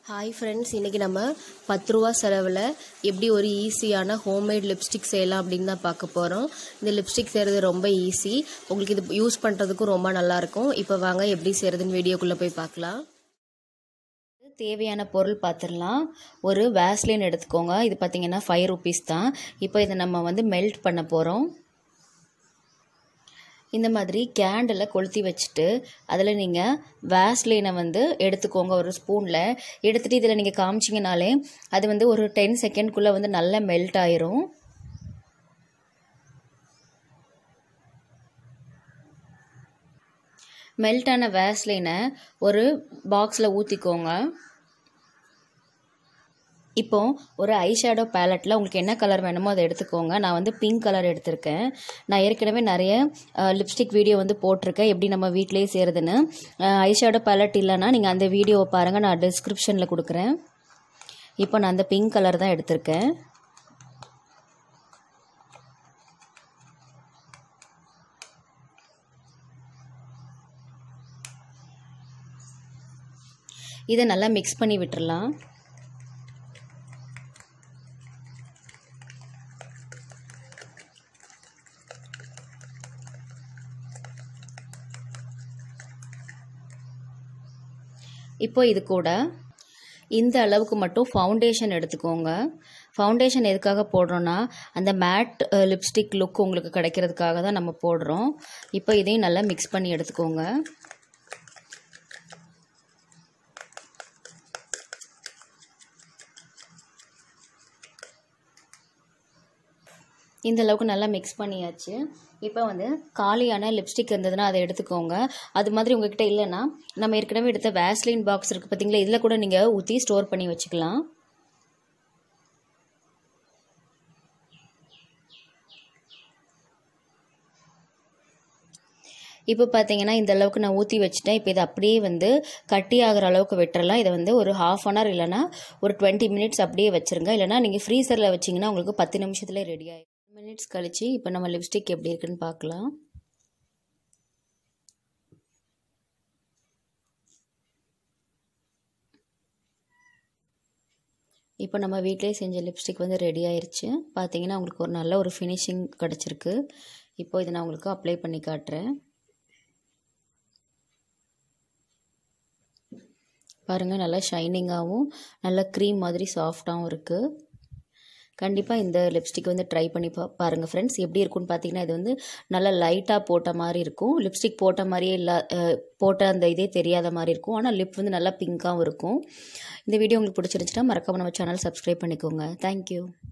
hi friends இன்றைக்கி நம்ம பத்து ரூபா செலவில் எப்படி ஒரு ஈஸியான ஹோம்மேட் லிப்ஸ்டிக் செய்யலாம் அப்படின்னு தான் பார்க்க போகிறோம் இந்த லிப்ஸ்டிக் செய்கிறது ரொம்ப ஈஸி உங்களுக்கு இது யூஸ் பண்ணுறதுக்கும் ரொம்ப நல்லாயிருக்கும் இப்போ வாங்க எப்படி செய்கிறதுன்னு வீடியோக்குள்ளே போய் பார்க்கலாம் தேவையான பொருள் பார்த்துடலாம் ஒரு வேஸ்லின் எடுத்துக்கோங்க இது பார்த்தீங்கன்னா ஃபைவ் ருபீஸ் தான் இப்போ இதை நம்ம வந்து மெல்ட் பண்ண போகிறோம் இந்த மாதிரி கேண்டில் கொளுத்தி வச்சுட்டு அதில் நீங்கள் வேஸ்லினை வந்து எடுத்துக்கோங்க ஒரு ஸ்பூனில் எடுத்துகிட்டு இதில் நீங்கள் காமிச்சிங்கனாலே அது வந்து ஒரு டென் செகண்ட்குள்ளே வந்து நல்லா மெல்ட் ஆயிரும் மெல்ட்டான வேஸ்லினை ஒரு பாக்ஸில் ஊற்றிக்கோங்க இப்போ ஒரு ஐஷேடோ பேலட்டில் உங்களுக்கு என்ன கலர் வேணுமோ அதை எடுத்துக்கோங்க நான் வந்து பிங்க் கலர் எடுத்திருக்கேன் நான் ஏற்கனவே நிறைய லிப்ஸ்டிக் வீடியோ வந்து போட்டிருக்கேன் எப்படி நம்ம வீட்டிலேயே செய்கிறதுன்னு ஐஷேடோ பேலட் இல்லைன்னா நீங்கள் அந்த வீடியோவை பாருங்கள் நான் டிஸ்கிரிப்ஷனில் கொடுக்குறேன் இப்போ நான் அந்த பிங்க் கலர் தான் எடுத்திருக்கேன் இதை நல்லா மிக்ஸ் பண்ணி விட்டுறலாம் இப்போ இது கூட இந்த அளவுக்கு மட்டும் ஃபவுண்டேஷன் எடுத்துக்கோங்க ஃபவுண்டேஷன் எதுக்காக போடுறோன்னா அந்த மேட் லிப்ஸ்டிக் லுக் உங்களுக்கு கிடைக்கிறதுக்காக தான் நம்ம போடுறோம் இப்போ இதையும் நல்லா மிக்ஸ் பண்ணி எடுத்துக்கோங்க இந்த அளவுக்கு நல்லா மிக்ஸ் பண்ணியாச்சு இப்போ வந்து காலியான லிப்ஸ்டிக் இருந்ததுன்னா அதை எடுத்துக்கோங்க அது மாதிரி உங்ககிட்ட இல்லைன்னா நம்ம ஏற்கனவே எடுத்த வேஸ்லின் பாக்ஸ் இருக்குது பார்த்தீங்களா இதில் கூட நீங்கள் ஊற்றி ஸ்டோர் பண்ணி வச்சுக்கலாம் இப்போ பார்த்தீங்கன்னா இந்த அளவுக்கு நான் ஊற்றி வச்சுட்டேன் இப்போ இதை அப்படியே வந்து கட்டி ஆகிற அளவுக்கு விட்டுறலாம் இதை வந்து ஒரு ஹாஃப் அன் ஹவர் இல்லைனா ஒரு டுவெண்ட்டி மினிட்ஸ் அப்படியே வச்சுருங்க இல்லைனா நீங்கள் ஃப்ரீசரில் வச்சிங்கன்னா உங்களுக்கு பத்து நிமிஷத்தில் ரெடி ஆகிடும் மினிட்ஸ் கழித்து இப்போ நம்ம லிப்ஸ்டிக் எப்படி இருக்குன்னு பார்க்கலாம் இப்போ நம்ம வீட்டிலே செஞ்ச லிப்ஸ்டிக் வந்து ரெடி ஆயிடுச்சு பார்த்தீங்கன்னா உங்களுக்கு ஒரு நல்ல ஒரு ஃபினிஷிங் கிடச்சிருக்கு இப்போ இதை நான் உங்களுக்கு அப்ளை பண்ணி காட்டுறேன் பாருங்கள் நல்லா ஷைனிங்காகவும் நல்லா க்ரீம் மாதிரி சாஃப்டாகவும் இருக்குது கண்டிப்பாக இந்த லிப்ஸ்டிக் வந்து ட்ரை பண்ணி பா பாருங்கள் ஃப்ரெண்ட்ஸ் எப்படி இருக்குன்னு பார்த்தீங்கன்னா இது வந்து நல்லா லைட்டாக போட்ட மாதிரி இருக்கும் லிப்ஸ்டிக் போட்ட மாதிரியே இல்லை போட்ட அந்த இதே தெரியாத மாதிரி இருக்கும் ஆனால் லிப் வந்து நல்லா பிங்க்காகவும் இருக்கும் இந்த வீடியோ உங்களுக்கு பிடிச்சிருந்துச்சுன்னா மறக்காமல் நம்ம சேனல் சப்ஸ்கிரைப் பண்ணிக்கோங்க தேங்க்யூ